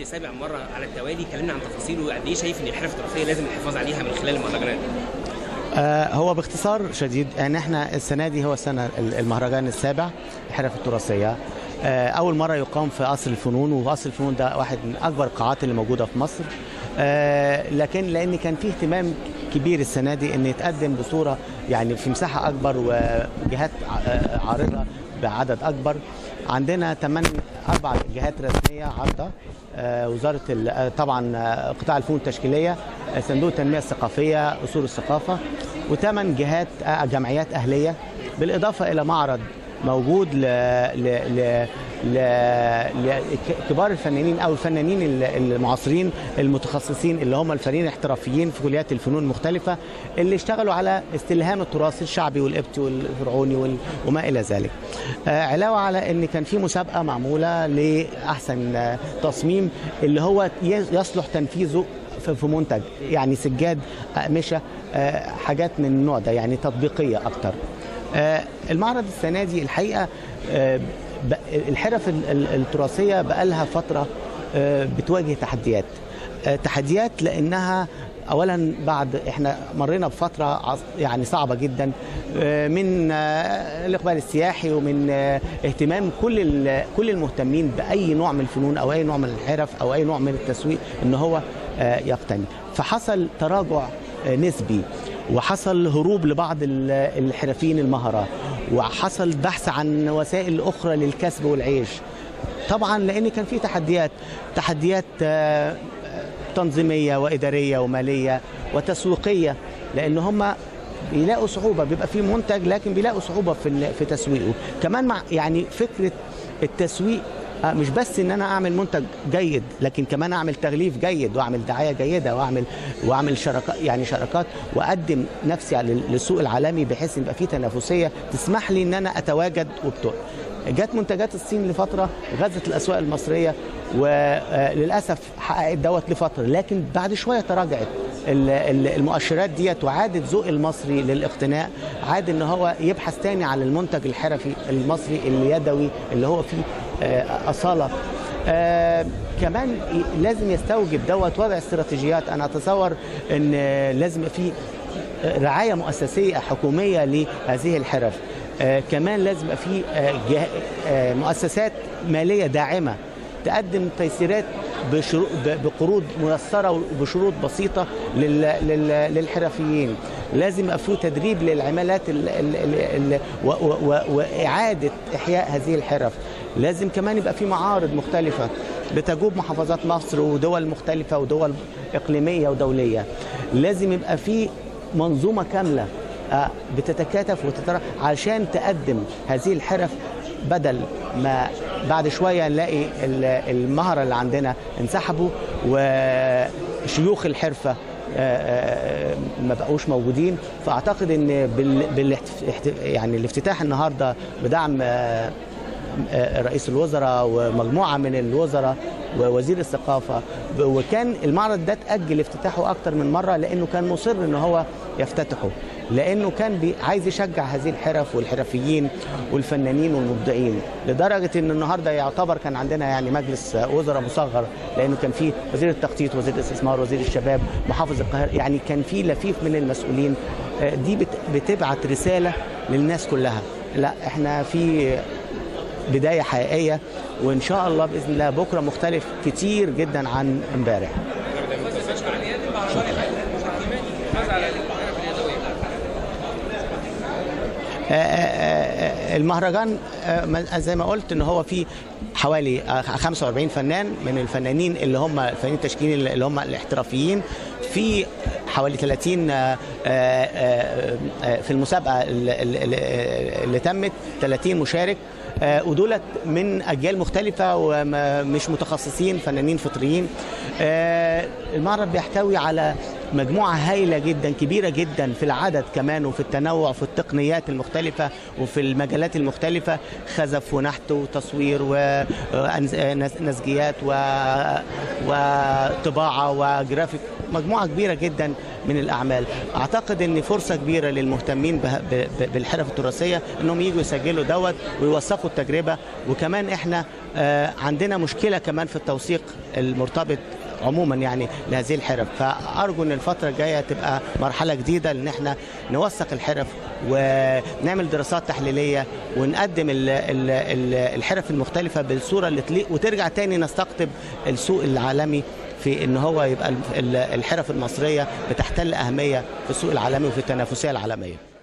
لسابع مره على التوالي كلمنا عن تفاصيله وقد ايه شايف ان الحرف التراثيه لازم الحفاظ عليها من خلال المهرجانات آه، هو باختصار شديد ان احنا السنه دي هو السنه المهرجان السابع الحرف التراثيه آه، اول مره يقام في قصر الفنون وقصر الفنون ده واحد من اكبر القاعات اللي موجوده في مصر آه، لكن لان كان فيه اهتمام كبير السنه دي ان يتقدم بصوره يعني في مساحه اكبر وجهات آه، عارضه بعدد اكبر عندنا ثمان اربع جهات رسميه عارضه آه، وزاره ال- آه، طبعا آه، قطاع الفنون التشكيليه آه، صندوق التنميه الثقافيه اصول الثقافه وثمان جهات آه، جمعيات اهليه بالاضافه الى معرض موجود ل... ل... ل... ل... لكبار الفنانين او الفنانين ال- المعاصرين المتخصصين اللي هم الفنانين الاحترافيين في كليات الفنون المختلفه اللي اشتغلوا على استلهام التراث الشعبي والقبطي والفرعوني وال... وما الى ذلك. آه علاوه على ان كان في مسابقه معموله لاحسن آه، تصميم اللي هو ي- يصلح تنفيذه في في منتج يعني سجاد اقمشه آه، حاجات من النوع ده يعني تطبيقيه اكتر. آه، المعرض السنه دي الحقيقه آه، ب- الحرف ال- ال- التراثيه بقالها فتره آه، بتواجه تحديات آه، تحديات لانها اولا بعد احنا مرينا بفتره عص- يعني صعبه جدا آه، من آه، الاقبال السياحي ومن آه، اهتمام كل ال- كل المهتمين باي نوع من الفنون او اي نوع من الحرف او اي نوع من التسويق ان هو آه، يقتني فحصل تراجع آه، نسبي وحصل هروب لبعض ال- الحرفيين المهرة وحصل بحث عن وسائل أخرى للكسب والعيش طبعا لأن كان في تحديات تحديات آه، تنظيمية وإدارية ومالية وتسويقية لأن هم بيلاقوا صعوبة بيبقى في منتج لكن بيلاقوا صعوبة في ال- في تسويقه كمان مع يعني فكرة التسويق آه، مش بس ان انا اعمل منتج جيد لكن كمان اعمل تغليف جيد واعمل دعايه جيده واعمل واعمل شراكات يعني شراكات واقدم نفسي على- للسوق العالمي بحيث يبقى في تنافسيه تسمح لي ان انا اتواجد وبتوع جت منتجات الصين لفتره غزت الاسواق المصريه وللاسف حققت دوت لفتره لكن بعد شويه تراجعت ال- ال- المؤشرات ديت وعادت ذوق المصري للاقتناء عاد ان هو يبحث تاني على المنتج الحرفي المصري اليدوي اللي هو فيه آه، اصاله آه كمان ي- لازم يستوجب دوت وضع استراتيجيات انا اتصور ان آه، لازم يبقى في آه، رعايه مؤسسيه حكوميه لهذه الحرف آه كمان لازم يبقى في آه جه- آه مؤسسات ماليه داعمه تقدم تيسيرات بشرو... ب- بقروض ميسره وبشروط بسيطه لل... لل... للحرفيين لازم يبقى في تدريب للعمالات ال... ال... ال... ال... و... و... و... واعاده احياء هذه الحرف لازم كمان يبقى في معارض مختلفه بتجوب محافظات مصر ودول مختلفه ودول اقليميه ودوليه لازم يبقى في منظومه كامله آه، بتتكاتف وتترى عشان تقدم هذه الحرف بدل ما بعد شويه نلاقي ال- المهره اللي عندنا انسحبوا وشيوخ الحرفه آه، آه، ما بقوش موجودين فاعتقد ان بال... بالاحت... يعني الافتتاح النهارده بدعم آه، آه، رئيس الوزراء ومجموعه من الوزراء ووزير الثقافه ب- وكان المعرض ده اتاجل افتتاحه اكتر من مره لانه كان مصر ان هو يفتتحه لانه كان بي- عايز يشجع هذه الحرف والحرفيين والفنانين والمبدعين لدرجه ان النهارده يعتبر كان عندنا يعني مجلس وزراء مصغر لانه كان فيه وزير التخطيط وزير الاستثمار وزير الشباب محافظ القاهره يعني كان في لفيف من المسؤولين آه، دي بت- بتبعت رساله للناس كلها لا احنا في بدايه حقيقيه وان شاء الله باذن الله بكره مختلف كتير جدا عن امبارح آه، آه، آه، المهرجان آه، ما- زي ما قلت ان هو فيه حوالي آه، 45 فنان من الفنانين اللي هم الفنانين التشكيليين اللي هم الاحترافيين في حوالي 30 آه، آه، آه، في المسابقه اللي, اللي- اللي تمت 30 مشارك آه، ودولت من اجيال مختلفه ومش متخصصين فنانين فطريين آه، المعرض بيحتوي على مجموعه هائله جدا كبيره جدا في العدد كمان وفي التنوع في التقنيات المختلفه وفي المجالات المختلفه خزف ونحت وتصوير ونسجيات وطباعه وجرافيك مجموعه كبيره جدا من الاعمال اعتقد ان فرصه كبيره للمهتمين بالحرف التراثيه انهم يجوا يسجلوا دوت ويوثقوا التجربه وكمان احنا عندنا مشكله كمان في التوثيق المرتبط عموما يعني لهذه الحرف فارجو ان الفتره الجايه تبقى مرحله جديده ان احنا نوثق الحرف ونعمل دراسات تحليليه ونقدم الحرف المختلفه بالصوره اللي تليق وترجع تاني نستقطب السوق العالمي في ان هو يبقى الحرف المصريه بتحتل اهميه في السوق العالمي وفي التنافسيه العالميه